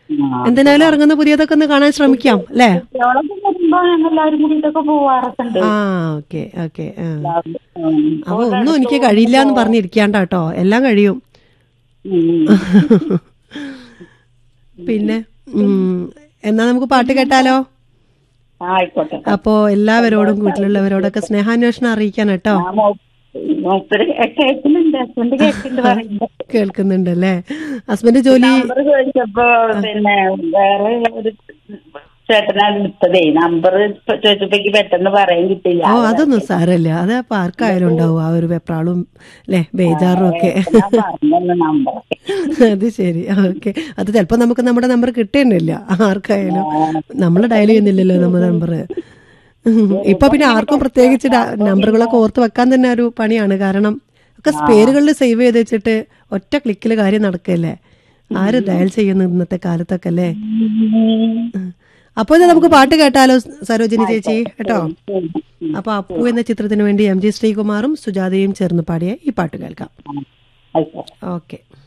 എന്തിനായാലും ഇറങ്ങുന്ന പുതിയതൊക്കെ ഒന്ന് കാണാൻ ശ്രമിക്കാം അല്ലേ കുട്ടികളൊക്കെ വരുമ്പോ ഞങ്ങൾ എല്ലാവരും കൂടിയിട്ടൊക്കെ പോവാറൊക്കെ ഉണ്ട് ആ ഓക്കെ ഓക്കെ ആ ഉം. അപ്പൊ ഒന്നും എനിക്ക് കഴിയില്ല എന്ന് പറഞ്ഞിരിക്കാണ്ട കേട്ടോ എല്ലാം കഴിയും ഉം. പിന്നെ ഉം, എന്നാ നമുക്ക് പാട്ട് കേട്ടാലോ ആ, ആയിക്കോട്ടെ അപ്പോ എല്ലാവരോടും വീട്ടിലുള്ളവരോടൊക്കെ സ്നേഹാന്വേഷണം അറിയിക്കാൻ കേട്ടോ ആ, മൂ- മൂപ്പര് കേൾക്കുന്നുണ്ട് ഹസ്ബൻഡ് കേൾക്കുന്നുണ്ട് പറയുന്നത് കേൾക്കുന്നുണ്ട് അല്ലേ ഹസ്ബൻഡ് ജോലി നമ്പർ ചോദിച്ചപ്പോ പിന്നെ വേറെ ഒരു ചേട്ടനാണ് എടുത്തതേ നമ്പർ ചോദിച്ചപ്പോ എനിക്ക് പെട്ടെന്ന് പറയാൻ കിട്ടില്ല ഓ അതൊന്നും സാരമില്ല അത് അപ്പൊ ആർക്കായാലും ഉണ്ടാവും ആ ഒരു വെപ്രാളും അല്ലേ ബേജാറും ഒക്കെ ഞാൻ പറഞ്ഞു നമ്പർ അത് ശരി ഓക്കെ അത് ചിലപ്പോ നമുക്ക് നമ്മുടെ നമ്പർ കിട്ടേണ്ടില്ല ആർക്കായാലും നമ്മൾ ഡയൽ ചെയ്യുന്നില്ലല്ലോ നമ്മുടെ നമ്പർ ഇപ്പൊ പിന്നെ ആർക്കും പ്രത്യേകിച്ച് ഡ- നമ്പറുകളൊക്കെ ഓർത്ത് വെക്കാൻ തന്നെ ഒരു പണിയാണ് കാരണം ഒക്കെ പേരുകളിൽ സേവ് ചെയ്ത് വെച്ചിട്ട് ഒറ്റ ക്ലിക്കിൽ കാര്യം നടക്കല്ലേ ആര് ഡയൽ ചെയ്യുന്നു ഇന്നത്തെ കാലത്തൊക്കെ അല്ലേ അപ്പൊ ഇത് നമുക്ക് പാട്ട് കേട്ടാലോ സരോജിനി ചേച്ചി കേട്ടോ അപ്പൊ അപ്പു എന്ന ചിത്രത്തിന് വേണ്ടി എം ജി ശ്രീകുമാറും സുജാതയും ചേർന്ന് പാടിയ ഈ പാട്ട് കേൾക്കാം ആയിക്കോട്ടെ ഓക്കെ